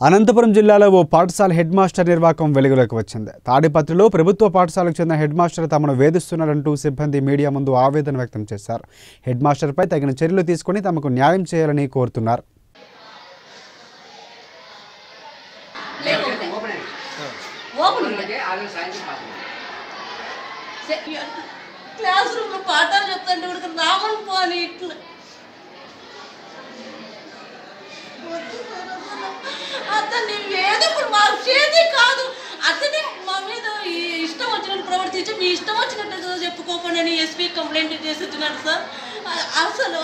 అనంతపురం జిల్లాలో ఓ పాఠశాల head master నిర్వాకం వెలుగులోకి వచ్చింది తాడిపత్రిలో ప్రభుత్వ పాఠశాలకు చెందిన హెడ్ మాస్టర్ తమను వేధిస్తున్నారంటూ సిబ్బంది మీడియా ముందు ఆవేదన వ్యక్తం చేశారు హెడ్ మాస్టర్పై తగిన చర్యలు తీసుకుని తమకు న్యాయం చేయాలని కోరుతున్నారు ఓపెన్ ఉంది క్లాస్ రూమ్ లో పాఠాలు చెప్తాంటే కూడా రామన్ పోని ఇట్లా వద్దు సార్ అసలు. అతన్ని వేదకుడు మా చేతి కాదు అతని మా మీద ఈ ఇష్టం వచ్చినట్టు ప్రవర్తించి మీ ఇష్టం వచ్చినట్టు చెప్పుకోకుండా ఎస్పీ కంప్లైంట్ చేస్తున్నాడు సార్ అ- అసలు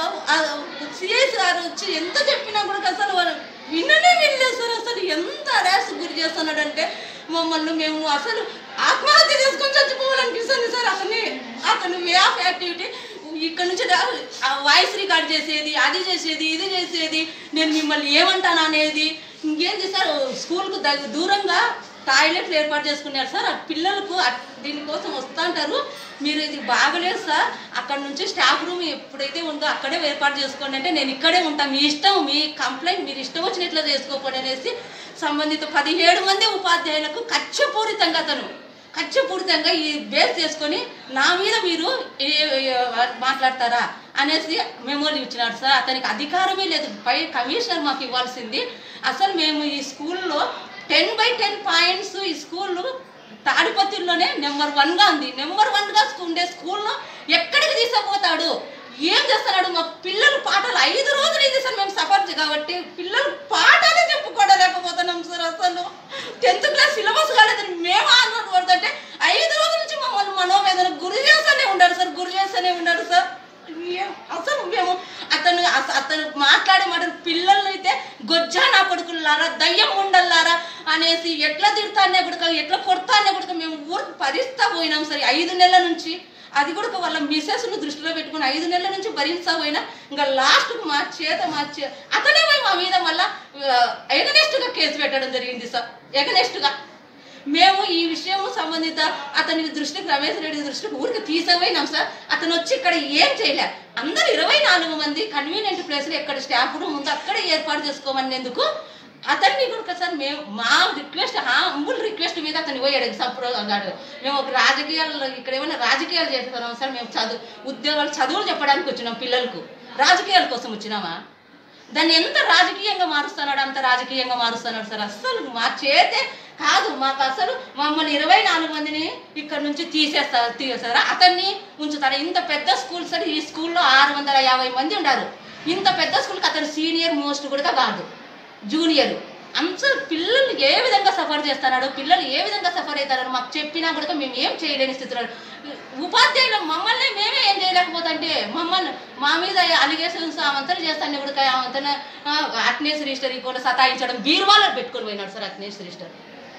సిఐ సార్ వచ్చి ఎంత చెప్పినా కూడా అసలు వారు విననే వినలేదు సార్ అసలు ఎంత అరాస్ గురి చేస్తున్నాడంటే మమ్మల్ని మేము అసలు ఆత్మహత్య చేసుకొని చచ్చిపోవాలనిపిస్తుంది సార్ అతన్ని అతను వే ఆఫ్ యాక్టివిటీ ఇక్కడ నుంచి రా- ఆ వాయిస్ రికార్డ్ చేసేది అది చేసేది ఇది చేసేది నేను మిమ్మల్ని ఏమంటాను అనేది ఇంకేంది సార్ స్కూల్కు దగ్గర దూరంగా టాయిలెట్లు ఏర్పాటు చేసుకున్నారు సార్ ఆ పిల్లలకు అట్- దీనికోసం వస్తుంటారు మీరు ఇది బాగలేదు సార్ అక్కడ నుంచి స్టాఫ్ రూమ్ ఎప్పుడైతే ఉందో అక్కడే ఏర్పాటు చేసుకోండి అంటే నేను ఇక్కడే ఉంటాను మీ ఇష్టం మీ కంప్లైంట్ మీరు ఇష్టం వచ్చినట్లు చేసుకోకండి అనేసి సంబంధిత పదిహేడు మంది ఉపాధ్యాయులకు కక్షపూరితంగా అతను కక్షపూరితంగా ఈ బేస్ చేసుకొని నా మీద మీరు ఏ- ఏ- మాట్లాడతారా అనేసి మెమోలు ఇచ్చినాడు సార్ అతనికి అధికారమే లేదు పై కమిషనర్ మాకు ఇవ్వాల్సింది అసలు మేము ఈ స్కూల్లో టెన్ బై టెన్ పాయింట్స్ ఈ స్కూల్ తాడిపత్రిలోనే నెంబర్ వన్గా ఉంది నెంబర్ వన్గా ఉండే స్కూల్లో ఎక్కడికి తీసుకుపోతాడు ఏం చేస్తున్నాడు మా పిల్లలు పాఠాలు ఐదు రోజులు ఇది సార్ మేము సఫర్ కాబట్టి పిల్లలు పాఠాలే చెప్పుకోవడలేకపోతున్నాం సార్ అసలు టెన్త్ క్లాస్ సిలబస్ కాలేదని మేము ఆందోళన పడుతుంటే ఐదు రోజుల నుంచి మమ్మల్ని మనోవేదన గురి చేస్తూనే ఉన్నాడు సార్ గురి చేస్తూనే ఉన్నాడు సార్ ఏం- అసలు మేము అతను అస- అతను మాట్లాడే మాటలు పిల్లల్ని అయితే గొజ్జా నా కొడుకులారా దయ్యం ఉండల్లారా అనేసి ఎట్లా తిడతానే కూడా ఎట్లా కొడతానే కూడా మేము ఊరికి పరిస్తా పోయినాం సరే ఐదు నెలల నుంచి అది కూడా వాళ్ళ మిసెస్ను దృష్టిలో పెట్టుకుని ఐదు నెలల నుంచి భరించా పోయినా ఇంకా లాస్ట్కు మా చేత మా చే అతనే పోయి మా మీద మళ్ళా ఎగనెస్ట్గా కేసు పెట్టడం జరిగింది సార్ ఎగనెస్ట్గా మేము ఈ విషయం సంబంధిత అతని దృష్టికి రమేష్ రెడ్డి దృష్టికి ఊరికి తీసుకుపోయినాం సార్ అతను వచ్చి ఇక్కడ ఏం చేయలే అందరు ఇరవై నాలుగు మంది కన్వీనియంట్ ప్లేస్లో ఎక్కడ స్టాఫ్ రూమ్ ఉందో అక్కడే ఏర్పాటు చేసుకోమనేందుకు అతన్ని కూడా సార్ మేము మా రిక్వెస్ట్ హంబుల్ రిక్వెస్ట్ మీద అతన్ని పోయాడు సప్రో అన్నాడు మేము ఒక రాజకీయాలు ఇక్కడ ఏమైనా రాజకీయాలు చేస్తున్నాం సార్ మేము చదువు ఉద్యోగాలు చదువులు చెప్పడానికి వచ్చినాం పిల్లలకు రాజకీయాల కోసం వచ్చినామా దాన్ని ఎంత రాజకీయంగా మారుస్తున్నాడు అంత రాజకీయంగా మారుస్తున్నాడు సార్ అస్సలు మా చేతే కాదు మాకు అసలు మమ్మల్ని ఇరవై నాలుగు మందిని ఇక్కడ నుంచి తీసేస్తారు తీసేస్తారా అతన్ని ఉంచుతారా ఇంత పెద్ద స్కూల్ సార్ ఈ స్కూల్లో ఆరు వందల యాభై మంది ఉన్నారు ఇంత పెద్ద స్కూల్కి అతను సీనియర్ మోస్ట్ కూడా కాదు జూనియర్ అంత పిల్లలు ఏ విధంగా సఫర్ చేస్తున్నాడు పిల్లలు ఏ విధంగా సఫర్ అవుతారో మాకు చెప్పినా కూడా మేము ఏం చేయలేని స్థితిలో ఉపాధ్యాయులు మమ్మల్ని మేమే ఏం చేయలేకపోతుంటే మమ్మల్ని మా మీద అలిగేషన్స్ ఆమంతలు చేస్తాను కూడా ఆమంతన అట్నేస్ రిజిస్టర్ కూడా సతాయించడం బీరువాలో పెట్టుకొని పోయినాడు సార్ అట్నేస్ రిజిస్టర్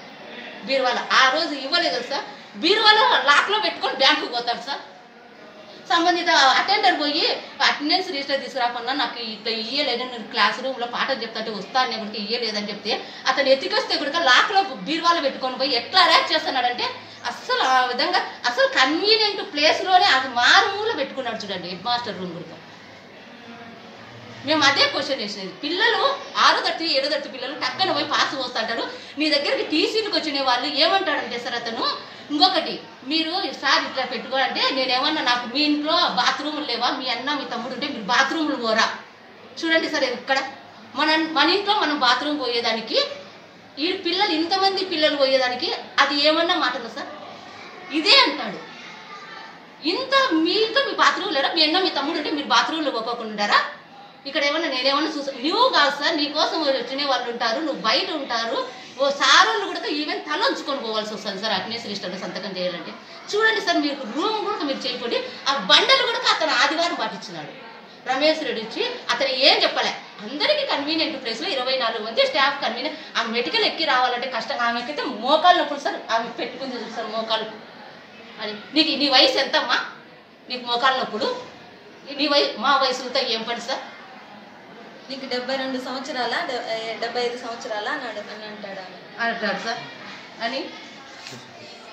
బీరువాల ఆ రోజు ఇవ్వలేదు సార్ బీరువాలో లాక్లో పెట్టుకొని బ్యాంకుకి పోతాడు సార్ సంబంధిత అటెండర్ పోయి అటెండెన్స్ రిజిస్టర్ తీసుకురాకుండా నాకు ఇట్లా ఇయ్యలేదు నేను క్లాస్ రూమ్లో పాఠం చెప్తాంటే వస్తాను కూడా ఇయ్యలేదని చెప్తే అతను ఎత్తికొస్తే కూడా లాక్లో బీరువాలో పెట్టుకొని పోయి ఎట్లా అరాక్ చేస్తున్నాడంటే అస్సలు ఆ విధంగా అసలు కన్వీనియంట్ ప్లేస్లోనే అది మారుమూల పెట్టుకున్నాడు చూడండి హెడ్ మాస్టర్ రూమ్ కూడా మేము అదే క్వశ్చన్ వేసినది పిల్లలు ఆరో తట్టి ఏడో తట్టి పిల్లలు టక్కన పోయి పాస్ పోస్తుంటారు నీ దగ్గరికి టీసీలకు వచ్చిన వాళ్ళు ఏమంటాడంటే సార్ అతను ఇంకొకటి మీరు సార్ ఇట్లా పెట్టుకోవాలంటే నేనేమన్నా నాకు మీ ఇంట్లో బాత్రూములు లేవా మీ అన్న మీ తమ్ముడు ఉంటే మీరు బాత్రూములు పోరా చూడండి సార్ ఇక్కడ మన మన ఇంట్లో మనం బాత్రూమ్ పోయేదానికి ఈ పిల్లలు ఇంతమంది పిల్లలు పోయేదానికి అది ఏమన్నా మాటలు సార్ ఇదే అంటాడు ఇంత మీ ఇంట్లో మీ బాత్రూమ్ లేరా మీ అన్న మీ తమ్ముడు ఉంటే మీరు బాత్రూంలో పోకోకుండా ఉంటారా ఇక్కడ ఏమన్నా నేనేమన్నా చూసా నువ్వు కాదు సార్ నీ కోసం వచ్చిన వాళ్ళు ఉంటారు నువ్వు బయట ఉంటారు ఓ సారోళ్ళు కూడా ఈవెన్ తల ఉంచుకొని పోవాల్సి వస్తుంది సార్ అగ్నేస్ రిజిస్టర్లో సంతకం చేయాలంటే చూడండి సార్ మీరు రూమ్ కూడా మీరు చేయకండి ఆ బండలు కూడా అతను ఆదివారం పాటించినాడు రమేష్ రెడ్డి వచ్చి అతను ఏం చెప్పలే అందరికీ కన్వీనియంట్ ప్లేస్లో ఇరవై నాలుగు మంది స్టాఫ్ కన్వీనియంట్ ఆ మెడికల్ ఎక్కి రావాలంటే కష్టం ఆమెకైతే మోకాలు నొప్పులు సార్ ఆమె పెట్టుకుంది చూడు సార్ మోకాలు అని నీకు నీ వయసు ఎంతమ్మా నీకు మోకాలు నొప్పుడు నీ వయసు మా వయసులతో ఏం పని సార్ నీకు డెబ్బై రెండు సంవత్సరాల డెబ్బై ఐదు సంవత్సరాల అని అడు- అని అంటాడు ఆమె అంటాడు సార్ అని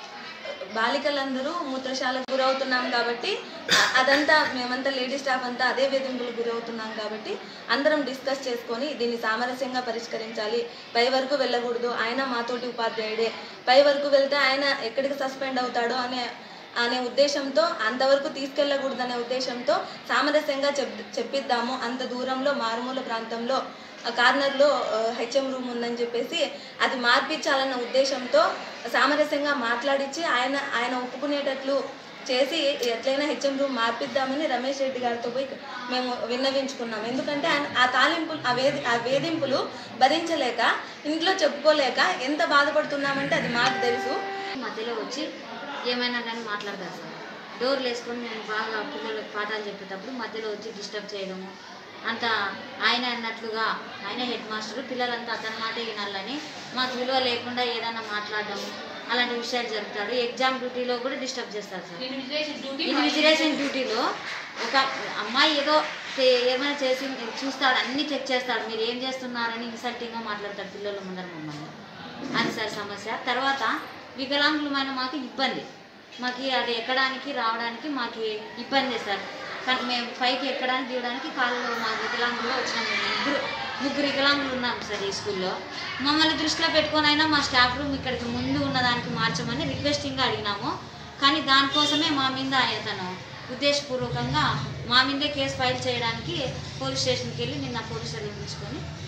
బాలికలందరూ మూత్రశాలకు గురవుతున్నాం కాబట్టి అ- అదంతా మేమంతా లేడీ స్టాఫ్ అంతా అదే వేధింపులకు గురవుతున్నాం కాబట్టి అందరం డిస్కస్ చేసుకొని దీన్ని సామరస్యంగా పరిష్కరించాలి పై వరకు వెళ్ళకూడదు ఆయన మాతోటి ఉపాధ్యాయుడే పై వరకు వెళ్తే ఆయన ఎక్కడికి సస్పెండ్ అవుతాడో అనే అనే ఉద్దేశంతో అంతవరకు తీసుకెళ్ళకూడదనే ఉద్దేశంతో సామరస్యంగా చెప్ చెప్పిద్దాము అంత దూరంలో మారుమూల ప్రాంతంలో ఆ కార్నర్లో హెచ్ఎం రూమ్ ఉందని చెప్పేసి అది మార్పించాలన్న ఉద్దేశంతో సామరస్యంగా మాట్లాడించి ఆయన ఆయన ఒప్పుకునేటట్లు చేసి ఎట్లయినా హెచ్ఎం రూమ్ మార్పిద్దామని రమేష్ రెడ్డి గారితో పోయి మేము విన్నవించుకున్నాం ఎందుకంటే ఆయన ఆ తాలింపులు ఆ వేధి ఆ వేధింపులు భరించలేక ఇంట్లో చెప్పుకోలేక ఎంత బాధపడుతున్నామంటే అది మాకు తెలుసు మధ్యలో వచ్చి ఏమైనా కానీ మాట్లాడతారు సార్ డోర్లు వేసుకొని మేము బాగా పిల్లలకు పాఠాలు చెప్పేటప్పుడు మధ్యలో వచ్చి డిస్టర్బ్ చేయడము అంత ఆయన అన్నట్లుగా ఆయన హెడ్ మాస్టర్ పిల్లలంతా అతని మాట వినాలని మాకు విలువ లేకుండా ఏదైనా మాట్లాడడము అలాంటి విషయాలు జరుగుతాడు ఎగ్జామ్ డ్యూటీలో కూడా డిస్టర్బ్ చేస్తారు సార్ ఇన్విజిలేషన్ డ్యూటీలో ఒక అమ్మాయి ఏదో చే- ఏమైనా చేసి చూస్తాడు అన్ని చెక్ చేస్తాడు మీరు ఏం చేస్తున్నారని ఇన్సల్టింగ్గా మాట్లాడతాడు పిల్లల ముందర మమ్మల్ని అది సార్ సమస్య తర్వాత వికలాంగులమైన మాకు ఇబ్బంది మాకు అది ఎక్కడానికి రావడానికి మాకు ఇబ్బంది సార్ కానీ మేము పైకి ఎక్కడానికి దిగడానికి కాళ్ళలో మా వికలాంగులు వచ్చినాం మేము ముగ్గురు ముగ్గురు వికలాంగులు ఉన్నాం సార్ ఈ స్కూల్లో మమ్మల్ని దృష్టిలో పెట్టుకొని అయినా మా స్టాఫ్ రూమ్ ఇక్కడికి ముందు ఉన్నదానికి మార్చమని రిక్వెస్టింగ్గా అడిగినాము కానీ దానికోసమే మా మీద అతను ఉద్దేశపూర్వకంగా మా మీదే కేసు ఫైల్ చేయడానికి పోలీస్ స్టేషన్కి వెళ్ళి నిన్న పోలీసులు తీసుకొని